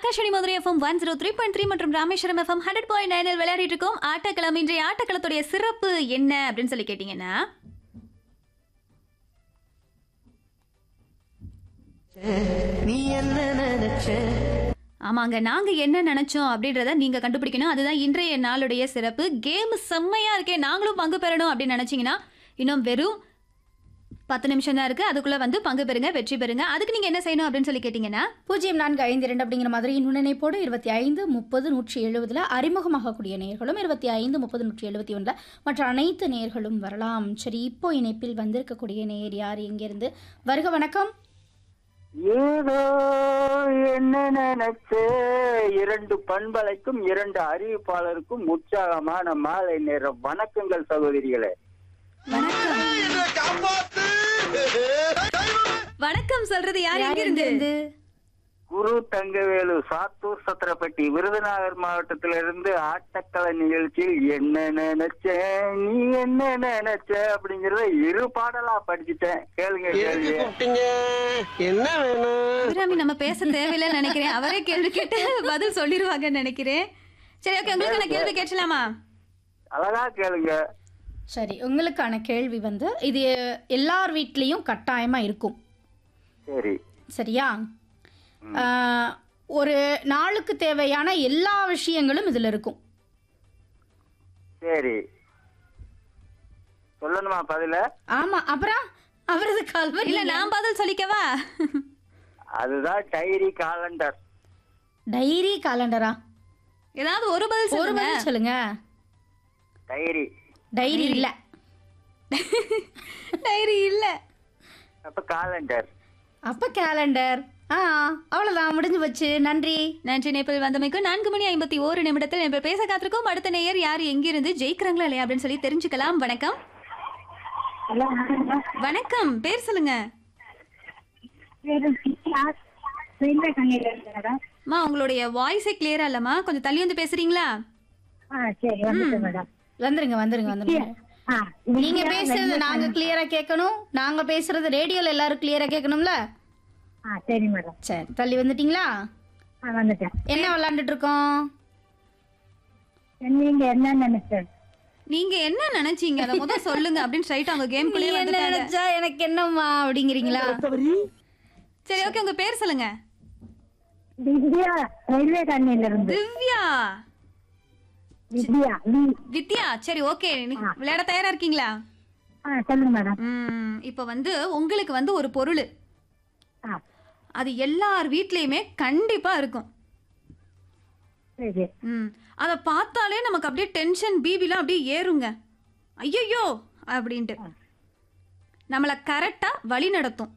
Akashvani Madurai FM one zero three point three மற்றும் Rameswaram FM hundred point நைனில் விளையாடிட்டு இருக்கோம் ஆட்டக்களம் இன்றைய ஆட்டக்களத்துடைய சிறப்பு என்ன அப்படின்னு சொல்லி கேட்டீங்கன்னா நீ என்ன நினைச்ச ஆமாங்க நாங்க என்ன நினைச்சோம் அப்படின்றத நீங்க கண்டுபிடிக்கணும் அதுதான் இன்றைய நாளுடைய சிறப்பு கேம் செம்மையா இருக்கே நாங்களும் பங்கு பெறணும் அப்படின்னு நினைச்சீங்கன்னா இன்னும் வெறும் பத்து நிமிஷம் தான் இருக்கு அதுக்குள்ள வந்து பங்கு பெறுங்க வெற்றி பெறுங்க அதுக்கு நீங்க என்ன செய்யணும் அப்படின்னு சொல்லி கேட்டீங்கன்னா பூஜ்ஜியம் நான்கு ஐந்து இரண்டு அப்படிங்கிற மாதிரி நுண்ணிணைப்போடு இருபத்தி ஐந்து முப்பது நூற்றி எழுபதுல அறிமுகமாகக்கூடிய நேர்களும் இருபத்தி ஐந்து முப்பது நூற்றி எழுபத்தி ஒன்றில் மற்ற அனைத்து நேர்களும் வரலாம் சரி இப்போ இணைப்பில் வந்திருக்கக்கூடிய நேர் யார் எங்கிருந்து வருக வணக்கம் ஏதோ என்ன நினைச்ச இரண்டு பண்பலைக்கும் இரண்டு அறிவிப்பாளருக்கும் உற்சாகமான மாலை நேரம் வணக்கங்கள் சகோதரிகளே வணக்கம் சொல்றது யார் யார் எங்கிருந்து எங்கிருந்து குரு தங்கவேலு சாத்தூர் சத்திரப்பட்டி விருதுநகர் மாவட்டத்திலிருந்து ஆட்டக்கல நிகழ்ச்சியில் என்ன நினைச்ச நீ என்ன நினைச்ச அப்படிங்கறத இரு பாடலா படிச்சுட்டேன் கேளுங்க எதுக்கு கேளுங்க கூப்பிட்டீங்க என்ன வேணும் அபிராமி நம்ம பேச தேவையில்லைன்னு நினைக்கிறேன் அவரே கேள்வி கேட்டு பதில் சொல்லிடுவாங்கன்னு நினைக்கிறேன் சரி ஓகே உங்களுக்கு நான் கேள்வி கேட்கலாமா அழகா கேளுங்க சரி உங்களுக்கான கேள்வி வந்து இது எல்லார் வீட்லேயும் கட்டாயமாக இருக்கும் சரி சரியா ஆஹ், ஒரு நாளுக்கு தேவையான எல்லா விஷயங்களும் இதில் இருக்கும் சரி சொல்லணுமா பதில ஆமாம் அப்புறம் அவரது கல்வரி இல்ல நான் பதில் சொல்லிக்கவா அதுதான் டைரி காலண்டர் டைரி காலண்டரா ஏதாவது ஒரு பதில் ஒரு சொல்லுங்க பதில் சொல்லுங்க டைரி டைரி இல்லை டைரி இல்ல அப்ப காலண்டர் அப்போ கேலண்டர் ஆ அவ்வளோதான் முடிஞ்சு போச்சு நன்றி நன்றி நேபிள் வந்தமைக்கு நான்கு மணி ஐம்பத்தி ஓரு நிமிடத்தில் நேபிள் பேச காத்திருக்கோம் அடுத்த நேயர் யார் எங்கிருந்து ஜெயிக்கிறாங்களா இல்லையா அப்படின்னு சொல்லி தெரிஞ்சுக்கலாம் வணக்கம் வணக்கம் பேர் சொல்லுங்க அம்மா உங்களுடைய வாய்ஸே கிளியரா இல்லம்மா கொஞ்சம் தள்ளி வந்து பேசுறீங்களா வந்துருங்க வந்துருங்க வந்துருங்க நீங்க பேசுறது நாங்க கிளியரா கேட்கணும் நாங்க பேசுறது ரேடியோல எல்லாரும் கிளியரா கேட்கணும்ல சரி மேடம் சரி தள்ளி வந்துட்டீங்களா ஆ வந்துட்டேன் என்ன விளையாண்டுட்டு இருக்கோம் நீங்க என்ன நினைச்சேன் நீங்க என்ன நினைச்சீங்க அதை முதல் சொல்லுங்க அப்படின்னு ஸ்ட்ரைட் அவங்க கேம் நீ குள்ளே என்ன வந்துட்டாங்க நினைச்சா எனக்கு என்னம்மா அப்படிங்கிறீங்களா சரி ஓகே உங்க பேர் சொல்லுங்க திவ்யா ரயில்வே காலனில இருந்து திவ்யா திவ்யா வி- வித்யா சரி ஓகே விளையாட தயாரா இருக்கீங்களா ஆ சொல்லுங்க மேடம் ம் இப்போ வந்து உங்களுக்கு வந்து ஒரு பொருள் ஆ அது எல்லார் வீட்லேயுமே கண்டிப்பா இருக்கும் சரி ம் அதை பார்த்தாலே நமக்கு அப்படியே டென்ஷன் பிபிலாம் அப்படியே ஏறுங்க ஐயையோ அப்படின்ட்டு நம்மளை கரெக்டாக வழி நடத்தும்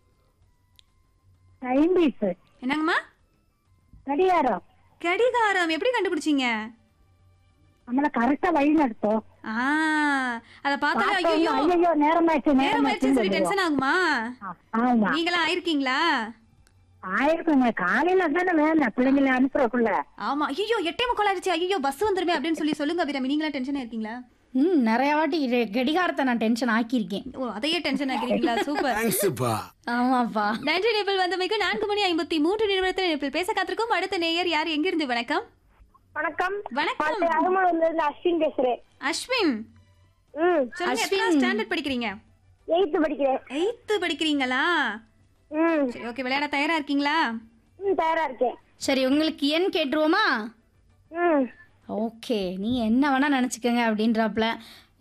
டைம் பீஸ் என்னங்கம்மா கடிகாரம் கடிகாரம் எப்படி கண்டுபிடிச்சீங்க நம்மள கரெக்டா வழி நடத்தும் ஆ அதை பார்த்தாலே ஐயோ ஐயோ நேரமாச்சு நேரம் ஆயிடுச்சுன்னு சொல்லி நேரமாச்சு டென்ஷன் ஆகுமா ஆமா நீங்களாம் ஆயிருக்கீங்களா ஆயிருக்குங்க காலையில தானே வேலை பிள்ளைங்களை அனுப்புறக்குள்ள ஆமா ஐயோ எட்டே முக்கால் ஆயிடுச்சு ஐயோ பஸ் வந்துருமே அப்படின்னு சொல்லி சொல்லுங்க அபிராமி நீங்களா டென்ஷன் ஆயிருக்கீங்களா ம் நிறைய வாட்டி ரெ- கடிகாரத்தை நான் டென்ஷன் ஆக்கியிருக்கேன் ஓ அதையே டென்ஷன் ஆக்கிறீங்களா சூப்பர் தேங்க்ஸ்ப்பா ஆமாப்பா நன்றி நேபிள் வந்தமைக்கு நான்கு மணி ஐம்பத்தி மூன்று நிமிடத்தில் நேபிள் பேச காத்திருக்கும் அடுத்த நேயர் யார் எங்கிருந்து வணக்கம் வணக்கம் வணக்கம் அகமதுல இருந்து அஸ்வின் பேசுறேன் அஸ்வின் ம் சொல்லுங்க எத்தனை ஸ்டாண்டர்ட் படிக்கிறீங்க எயித்து படிக்கிறேன் எயித்து படிக்கிறீங்களா ம் சரி ஓகே விளையாட தயாரா இருக்கீங்களா ம் தயாரா இருக்கேன் சரி உங்களுக்கு என் கேட்டுருவோமா ம் ஓகே நீ என்ன வேணா நினச்சிக்கோங்க அப்படின்றாப்புல